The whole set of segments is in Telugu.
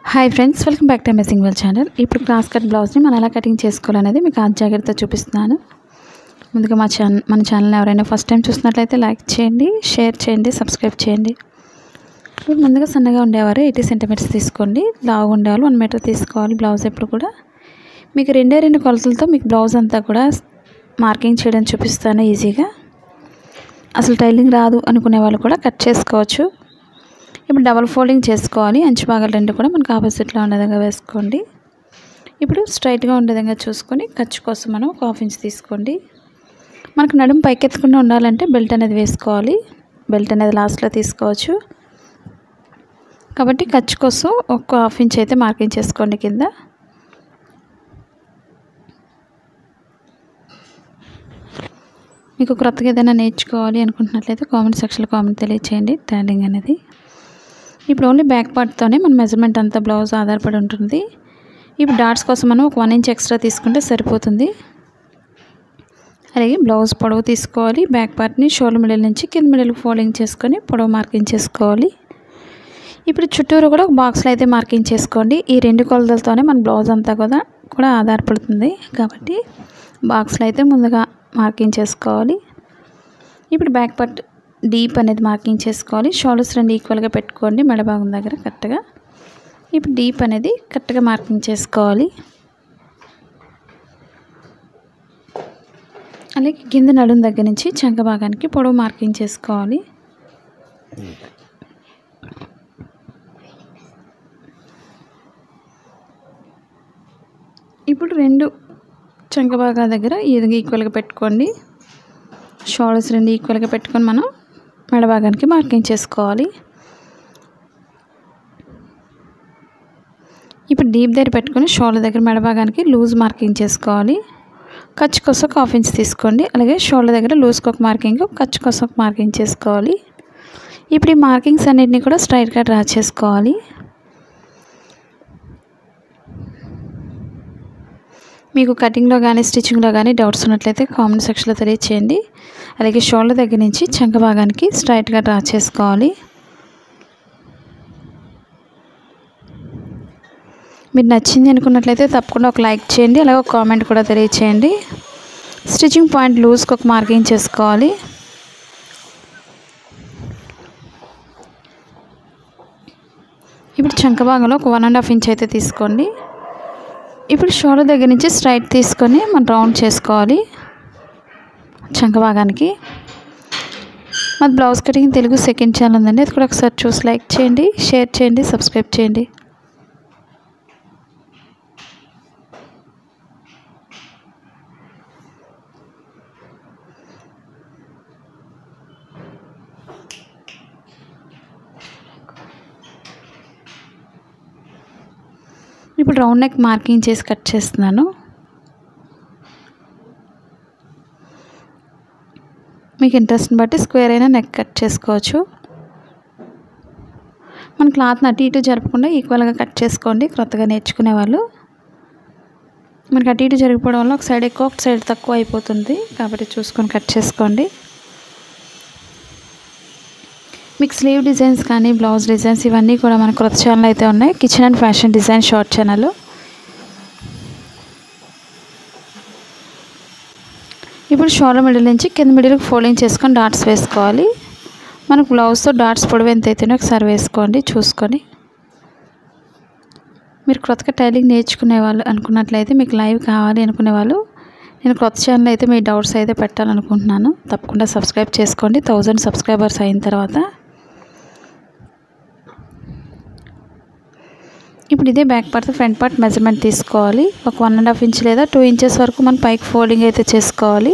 hi friends welcome back to amazing well channel ఇప్పుడు క్రాస్ కట్ బ్లౌజ్ని మనం ఎలా కటింగ్ చేసుకోవాలనేది మీకు ఆ జాగ్రత్త చూపిస్తున్నాను ముందుగా మా ఛానల్ మన ఛానల్ ఎవరైనా ఫస్ట్ టైం చూసినట్లయితే లైక్ చేయండి షేర్ చేయండి సబ్స్క్రైబ్ చేయండి ఇప్పుడు ముందుగా సన్నగా ఉండేవారు ఎయిటీ సెంటీమీటర్స్ తీసుకోండి లావుగా ఉండేవాళ్ళు వన్ మీటర్ తీసుకోవాలి బ్లౌజ్ ఎప్పుడు కూడా మీకు రెండే రెండు కొలతలతో మీకు బ్లౌజ్ అంతా కూడా మార్కింగ్ చేయడం చూపిస్తాను ఈజీగా అసలు టైలింగ్ రాదు అనుకునే వాళ్ళు కూడా కట్ చేసుకోవచ్చు ఇప్పుడు డబల్ ఫోల్డింగ్ చేసుకోవాలి అంచు భాగాలు రెండు కూడా మనకు ఆపోజిట్లో ఉండే విధంగా వేసుకోండి ఇప్పుడు స్ట్రైట్గా ఉండే విధంగా చూసుకొని ఖర్చు కోసం మనం ఒక హాఫ్ ఇంచ్ తీసుకోండి మనకు నడుము పైకెత్తకుండా ఉండాలంటే బెల్ట్ అనేది వేసుకోవాలి బెల్ట్ అనేది లాస్ట్లో తీసుకోవచ్చు కాబట్టి ఖర్చు కోసం ఒక హాఫ్ ఇంచ్ అయితే మార్కింగ్ చేసుకోండి కింద మీకు క్రొత్తగా ఏదైనా నేర్చుకోవాలి అనుకుంటున్నట్లయితే కామెంట్ సెక్షన్లో కామెంట్ తెలియచేయండి టైలింగ్ అనేది ఇప్పుడు ఓన్లీ బ్యాక్ పార్ట్తోనే మన మెజర్మెంట్ అంతా బ్లౌజ్ ఆధారపడి ఉంటుంది ఇప్పుడు డాట్స్ కోసం మనం ఒక వన్ ఇంచ్ ఎక్స్ట్రా తీసుకుంటే సరిపోతుంది అలాగే బ్లౌజ్ పొడవు తీసుకోవాలి బ్యాక్ పార్ట్ని షోల్డర్ మిడిల్ నుంచి కింద మిడిల్ ఫోల్డింగ్ చేసుకొని పొడవు మార్కింగ్ చేసుకోవాలి ఇప్పుడు చుట్టూరు కూడా ఒక బాక్స్లో అయితే మార్కింగ్ చేసుకోండి ఈ రెండు కొలతలతోనే మన బ్లౌజ్ అంతా కూడా కూడా ఆధారపడుతుంది కాబట్టి బాక్స్లో అయితే ముందుగా మార్కింగ్ చేసుకోవాలి ఇప్పుడు బ్యాక్ పార్ట్ డీప్ అనేది మార్కింగ్ చేసుకోవాలి షోల్డర్స్ రెండు ఈక్వల్గా పెట్టుకోండి మెడ భాగం దగ్గర కరెక్ట్గా ఇప్పుడు డీప్ అనేది కరెక్ట్గా మార్కింగ్ చేసుకోవాలి అలాగే కింద నడుం దగ్గర నుంచి చంక భాగానికి పొడవు మార్కింగ్ చేసుకోవాలి ఇప్పుడు రెండు చంక భాగాల దగ్గర ఈ విధంగా ఈక్వల్గా పెట్టుకోండి షోల్డర్స్ రెండు ఈక్వల్గా పెట్టుకొని మనం మెడ భాగానికి మార్కింగ్ చేసుకోవాలి ఇప్పుడు డీప్ దగ్గర పెట్టుకొని షోల్డర్ దగ్గర మెడ భాగానికి లూజ్ మార్కింగ్ చేసుకోవాలి ఖర్చు కోసం ఒక హాఫ్ ఇంచ్ తీసుకోండి అలాగే షోల్డర్ దగ్గర లూజ్కి ఒక మార్కింగ్ ఖర్చు కోసం ఒక మార్కింగ్ చేసుకోవాలి ఇప్పుడు ఈ మార్కింగ్స్ అన్నిటిని కూడా స్ట్రైట్గా డ్రా చేసుకోవాలి మీకు కటింగ్లో కానీ స్టిచ్చింగ్లో కానీ డౌట్స్ ఉన్నట్లయితే కామెంట్ సెక్షన్లో తెలియచేయండి అలాగే షోల్డర్ దగ్గర నుంచి చంక భాగానికి స్ట్రైట్గా డ్రా చేసుకోవాలి మీరు నచ్చింది అనుకున్నట్లయితే తప్పకుండా ఒక లైక్ చేయండి అలాగే ఒక కామెంట్ కూడా తెలియచేయండి స్టిచ్చింగ్ పాయింట్ లూజ్కి ఒక మార్కింగ్ చేసుకోవాలి ఇప్పుడు చంక భాగంలో ఒక వన్ అండ్ హాఫ్ ఇంచ్ అయితే తీసుకోండి ఇప్పుడు షోల్డర్ దగ్గర నుంచి స్ట్రైట్ తీసుకొని మనం రౌండ్ చేసుకోవాలి చంక భాగానికి మాది blouse cutting Telugu second channel ఉందండి అది కూడా ఒకసారి చూసి లైక్ చేయండి షేర్ చేయండి సబ్స్క్రైబ్ చేయండి ఇప్పుడు రౌండ్ నెక్ మార్కింగ్ చేసి కట్ చేస్తున్నాను మీకు ఇంట్రెస్ట్ని బట్టి స్క్వేర్ అయినా నెక్ కట్ చేసుకోవచ్చు మన క్లాత్ని అటు ఇటు జరపకుండా ఈక్వల్గా కట్ చేసుకోండి క్రొత్తగా నేర్చుకునే వాళ్ళు మనకి అటు ఇటు జరిగిపోవడం వల్ల ఒక సైడ్ ఎక్కువ ఒక సైడ్ తక్కువ అయిపోతుంది కాబట్టి చూసుకొని కట్ చేసుకోండి మీకు స్లీవ్ డిజైన్స్ కానీ బ్లౌజ్ డిజైన్స్ ఇవన్నీ కూడా మన క్రొత్త ఛానల్ అయితే ఉన్నాయి kitchen and fashion design short channel ఇప్పుడు షోల్డర్ మిడిల్ నుంచి కింద మిడిల్కి ఫోల్డింగ్ చేసుకొని డాట్స్ వేసుకోవాలి మనకు బ్లౌజ్తో డాట్స్ పొడవు ఎంత అయితేనే ఒకసారి వేసుకోండి చూసుకొని మీరు క్రొత్తగా టైలింగ్ నేర్చుకునే వాళ్ళు అనుకున్నట్లయితే మీకు లైవ్ కావాలి అనుకునే వాళ్ళు నేను కొత్త ఛానల్ అయితే మీ డౌట్స్ అయితే పెట్టాలనుకుంటున్నాను తప్పకుండా సబ్స్క్రైబ్ చేసుకోండి థౌజండ్ సబ్స్క్రైబర్స్ అయిన తర్వాత ఇప్పుడు ఇదే back part front part measurement తీసుకోవాలి ఒక వన్ అండ్ హాఫ్ ఇంచ్ లేదా టూ ఇంచెస్ వరకు మనం పైకి ఫోల్డింగ్ అయితే చేసుకోవాలి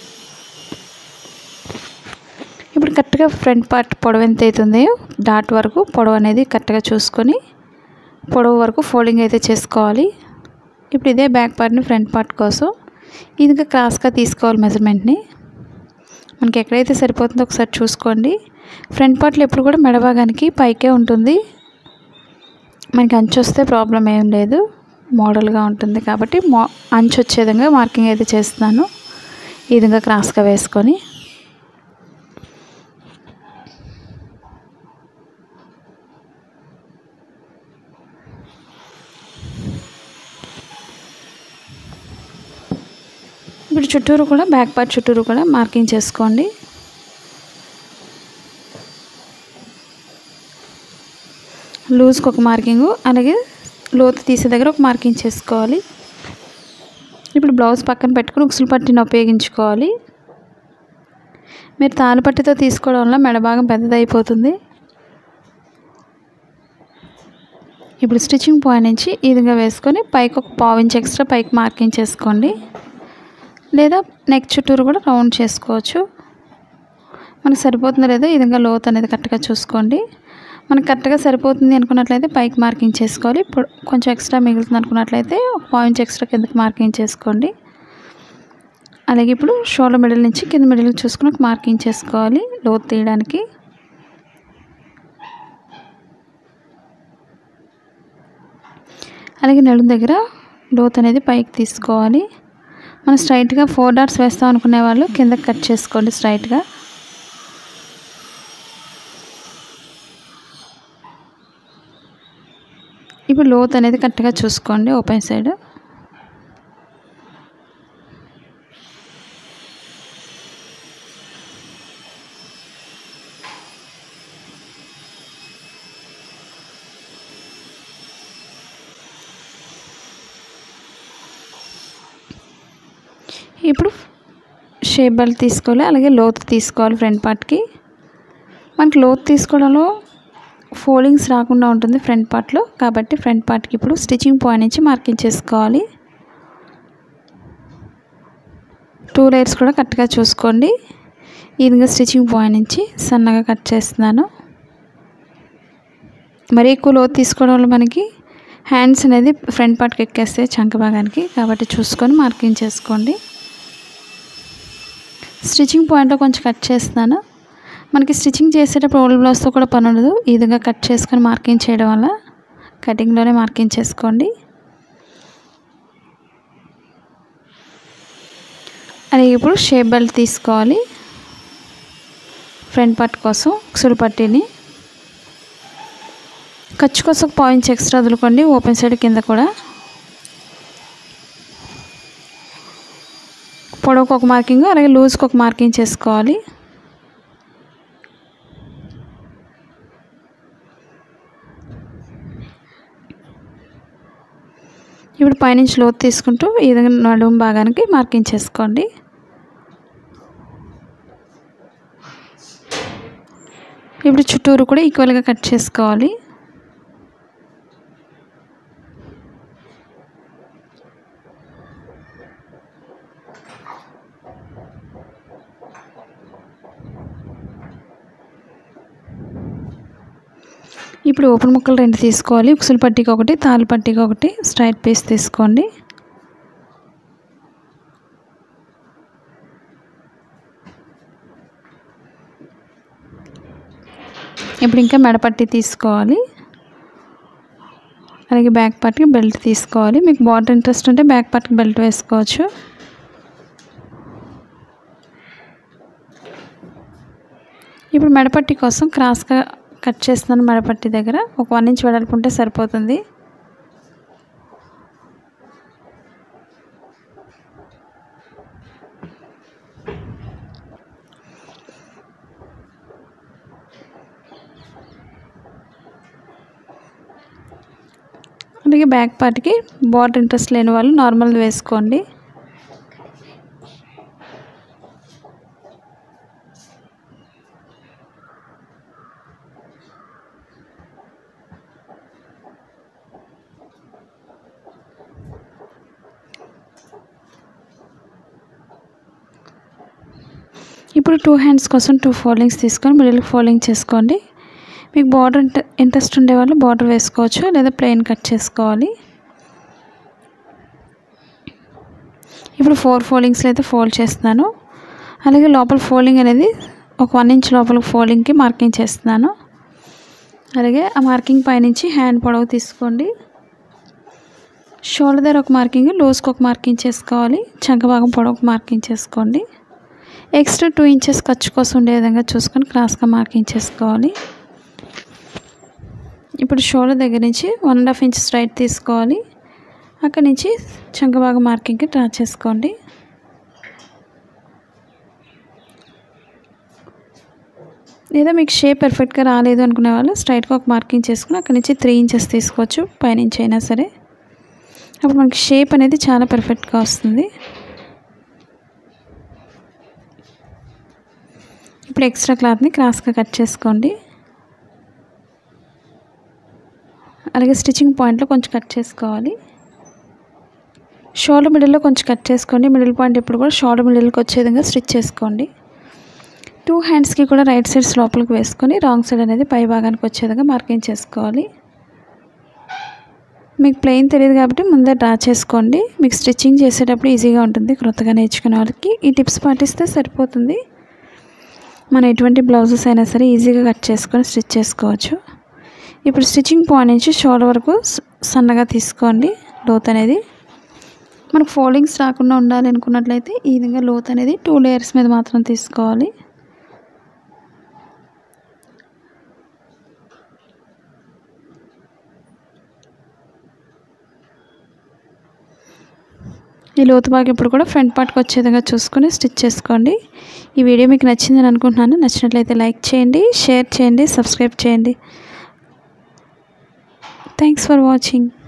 ఇప్పుడు కరెక్ట్గా ఫ్రంట్ పార్ట్ పొడవు ఎంత అవుతుందో డాట్ వరకు పొడవు అనేది కరెక్ట్గా చూసుకొని పొడవు వరకు ఫోల్డింగ్ అయితే చేసుకోవాలి ఇప్పుడు ఇదే బ్యాక్ పార్ట్ని ఫ్రంట్ పార్ట్ కోసం ఇది క్రాస్గా తీసుకోవాలి మెజర్మెంట్ని మనకి ఎక్కడైతే సరిపోతుందో ఒకసారి చూసుకోండి ఫ్రంట్ పార్ట్లో ఎప్పుడు కూడా మెడభాగానికి పైకే ఉంటుంది మనకి అంచు వస్తే ప్రాబ్లం ఏం లేదు మోడల్గా ఉంటుంది కాబట్టి మో అంచు వచ్చే విధంగా మార్కింగ్ అయితే చేస్తున్నాను ఈ విధంగా క్రాస్గా వేసుకొని ఇప్పుడు చుట్టూరు కూడా బ్యాక్ పార్ట్ చుట్టూరు కూడా మార్కింగ్ చేసుకోండి లూజ్కి ఒక మార్కింగు అలాగే లోతు తీసే దగ్గర ఒక మార్కింగ్ చేసుకోవాలి ఇప్పుడు బ్లౌజ్ పక్కన పెట్టుకుని ఉక్సులు పట్టిని ఉపయోగించుకోవాలి మీరు తాలు పట్టితో తీసుకోవడం వల్ల మెడ భాగం పెద్దదైపోతుంది ఇప్పుడు స్టిచ్చింగ్ పాయింట్ నుంచి ఈ విధంగా వేసుకొని పైకి ఒక పావు ఇంచ్ ఎక్స్ట్రా పైకి మార్కింగ్ చేసుకోండి లేదా నెక్ చుట్టూరు కూడా రౌండ్ చేసుకోవచ్చు మనకు సరిపోతుందో లేదో ఈ విధంగా లోతు అనేది కరెక్ట్గా చూసుకోండి మనకు కరెక్ట్గా సరిపోతుంది అనుకున్నట్లయితే పైకి మార్కింగ్ చేసుకోవాలి ఇప్పుడు కొంచెం ఎక్స్ట్రా మిగులుతుంది అనుకున్నట్లయితే ఒక పావు ఇంచ్ ఎక్స్ట్రా కిందకి మార్కింగ్ చేసుకోండి అలాగే ఇప్పుడు షోల్డర్ మిడిల్ నుంచి కింద మిడిల్కి చూసుకుని ఒక మార్కింగ్ చేసుకోవాలి లోతు తీయడానికి అలాగే నడుము దగ్గర లోత్ అనేది పైకి తీసుకోవాలి మనం స్ట్రైట్గా ఫోర్ డాట్స్ వేస్తాం అనుకునే వాళ్ళు కిందకి కట్ చేసుకోండి స్ట్రైట్గా ఇప్పుడు లోత్ అనేది కరెక్ట్గా చూసుకోండి ఓపెన్ సైడ్ ఇప్పుడు షేప్ బెల్ట్ తీసుకోవాలి అలాగే లోతు తీసుకోవాలి ఫ్రంట్ పార్ట్కి మనకి లోతు తీసుకోవడంలో ఫోల్డింగ్స్ రాకుండా ఉంటుంది ఫ్రంట్ పార్ట్లో కాబట్టి ఫ్రంట్ పార్ట్కి ఇప్పుడు స్టిచ్చింగ్ పాయింట్ నుంచి మార్కింగ్ చేసుకోవాలి టూ లేయర్స్ కూడా కరెక్ట్గా చూసుకోండి ఈ విధంగా స్టిచ్చింగ్ పాయింట్ నుంచి సన్నగా కట్ చేస్తున్నాను మరీ ఎక్కువ లోతు తీసుకోవడం వల్ల మనకి హ్యాండ్స్ అనేది ఫ్రంట్ పార్ట్కి ఎక్కేస్తాయి చంక భాగానికి కాబట్టి చూసుకొని మార్కింగ్ చేసుకోండి స్టిచ్చింగ్ పాయింట్లో కొంచెం కట్ చేస్తున్నాను మనకి స్టిచ్చింగ్ చేసేటప్పుడు ఓల్డ్ బ్లౌజ్తో కూడా పని ఉండదు ఈ విధంగా కట్ చేసుకొని మార్కింగ్ చేయడం వల్ల కటింగ్లోనే మార్కింగ్ చేసుకోండి అలాగే ఇప్పుడు షేప్ బెల్ట్ తీసుకోవాలి ఫ్రంట్ పార్ట్ కోసం ఉక్సులు పట్టీని ఖర్చు కోసం ఒక పాయింట్స్ ఎక్స్ట్రా వదులుకోండి ఓపెన్ సైడ్ కింద కూడా పొడవుకు ఒక మార్కింగ్ అలాగే లూజ్కి ఒక మార్కింగ్ చేసుకోవాలి ఇప్పుడు పైనుంచి లోతు తీసుకుంటూ ఈ విధంగా నడుము భాగానికి మార్కింగ్ చేసుకోండి ఇప్పుడు చుట్టూరు కూడా ఈక్వల్గా కట్ చేసుకోవాలి ఇప్పుడు ఓపెన్ ముక్కలు రెండు తీసుకోవాలి ఉక్సులు పట్టీకి ఒకటి తాళ్ళు పట్టీకి ఒకటి స్ట్రైట్ పీస్ తీసుకోండి ఇప్పుడు ఇంకా మెడపట్టి తీసుకోవాలి అలాగే బ్యాక్ పార్ట్కి బెల్ట్ తీసుకోవాలి మీకు బార్డర్ ఇంట్రెస్ట్ ఉంటే బ్యాక్ పార్ట్కి బెల్ట్ వేసుకోవచ్చు ఇప్పుడు మెడపట్టి కోసం క్రాస్గా కట్ చేస్తున్నాను మెడపట్టి దగ్గర ఒక వన్ ఇంచ్ వెడల్పు ఉంటే సరిపోతుంది అలాగే బ్యాక్ పార్ట్కి బార్డర్ ఇంట్రెస్ట్ లేని వాళ్ళు నార్మల్ వేసుకోండి ఇప్పుడు టూ హ్యాండ్స్ కోసం టూ ఫోల్డింగ్స్ తీసుకొని మిడిల్ ఫోల్డింగ్ చేసుకోండి మీకు బార్డర్ ఇంట్రెస్ట్ ఉండే వాళ్ళు బార్డర్ వేసుకోవచ్చు లేదా ప్లెయిన్ కట్ చేసుకోవాలి ఇప్పుడు ఫోర్ ఫోల్డింగ్స్లో అయితే ఫోల్డ్ చేస్తున్నాను అలాగే లోపల ఫోల్డింగ్ అనేది ఒక వన్ ఇంచ్ లోపల ఫోల్డింగ్కి మార్కింగ్ చేస్తున్నాను అలాగే ఆ మార్కింగ్ పైనుంచి హ్యాండ్ పొడవు తీసుకోండి షోల్డర్ దగ్గర ఒక మార్కింగ్ లూజ్కి ఒక మార్కింగ్ చేసుకోవాలి చంక భాగం పొడవుకు మార్కింగ్ చేసుకోండి ఎక్స్ట్రా టూ ఇంచెస్ ఖర్చు కోసం ఉండే విధంగా చూసుకొని క్రాస్గా మార్కింగ్ చేసుకోవాలి ఇప్పుడు షోల్డర్ దగ్గర నుంచి one and half inch straight తీసుకోవాలి అక్కడి నుంచి చంక భాగం మార్కింగ్కి డ్రా చేసుకోండి లేదా మీకు షేప్ పర్ఫెక్ట్గా రాలేదు అనుకునే వాళ్ళు స్ట్రైట్గా ఒక మార్కింగ్ చేసుకుని అక్కడి నుంచి త్రీ ఇంచెస్ తీసుకోవచ్చు పైనుంచి అయినా సరే అప్పుడు మనకి షేప్ అనేది చాలా పర్ఫెక్ట్గా వస్తుంది ఇప్పుడు ఎక్స్ట్రా క్లాత్ని క్రాస్గా కట్ చేసుకోండి అలాగే స్టిచ్చింగ్ పాయింట్లో కొంచెం కట్ చేసుకోవాలి షోల్డర్ మిడిల్లో కొంచెం కట్ చేసుకోండి మిడిల్ పాయింట్ ఇప్పుడు కూడా షోల్డర్ మిడిల్కి వచ్చే విధంగా స్టిచ్ చేసుకోండి టూ హ్యాండ్స్కి కూడా రైట్ సైడ్స్ లోపలికి వేసుకొని రాంగ్ సైడ్ అనేది పై భాగానికి వచ్చే విధంగా మార్కింగ్ చేసుకోవాలి మీకు ప్లెయిన్ తెలియదు కాబట్టి ముందే డ్రా చేసుకోండి మీకు స్టిచ్చింగ్ చేసేటప్పుడు ఈజీగా ఉంటుంది క్రొత్తగా నేర్చుకునే వాళ్ళకి ఈ టిప్స్ పాటిస్తే సరిపోతుంది మనం ఎటువంటి బ్లౌజెస్ అయినా సరే ఈజీగా కట్ చేసుకొని స్టిచ్ చేసుకోవచ్చు ఇప్పుడు స్టిచ్చింగ్ పాయింట్ నుంచి షోల్డర్ వరకు సన్నగా తీసుకోండి లోత్ అనేది మనకు ఫోల్డింగ్స్ రాకుండా ఉండాలి అనుకున్నట్లయితే ఈ విధంగా లోత్ అనేది టూ లేయర్స్ మీద మాత్రం తీసుకోవాలి ఈ లోతు భాగం ఇప్పుడు కూడా ఫ్రంట్ పార్ట్కి వచ్చే విధంగా చూసుకొని స్టిచ్ చేసుకోండి ఈ వీడియో మీకు నచ్చిందని అనుకుంటున్నాను నచ్చినట్లయితే లైక్ చేయండి షేర్ చేయండి సబ్స్క్రైబ్ చేయండి థ్యాంక్స్ ఫర్ వాచింగ్